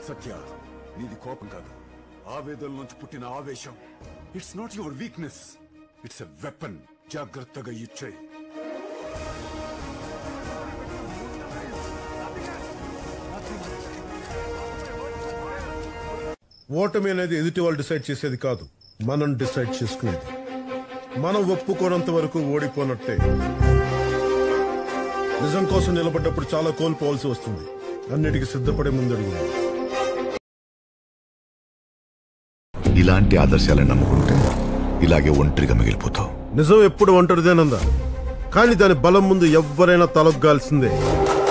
సత్య నీది కోపం కాదు ఆవేదన నుంచి పుట్టిన ఆవేశం it's not your weakness it's a weapon జాగ్రత్తగా ఇచ్చేయి ఓటమి అనేది ఎదుటి వాళ్ళు డిసైడ్ చేసేది కాదు మనం డిసైడ్ చేసుకునేది మనం ఒప్పుకోనంత వరకు ఓడిపోనట్టే నిజం కోసం నిలబడ్డప్పుడు చాలా కోల్పోవాల్సి వస్తుంది అన్నిటికీ సిద్ధపడే ముందడుగు ఇలాంటి ఆదర్శాలను నమ్ముకుంటే ఇలాగే ఒంటరిగా మిగిలిపోతావు నిజం ఎప్పుడు ఒంటరిదేనందా కానీ దాని బలం ముందు ఎవ్వరైనా తలొగ్గాల్సిందే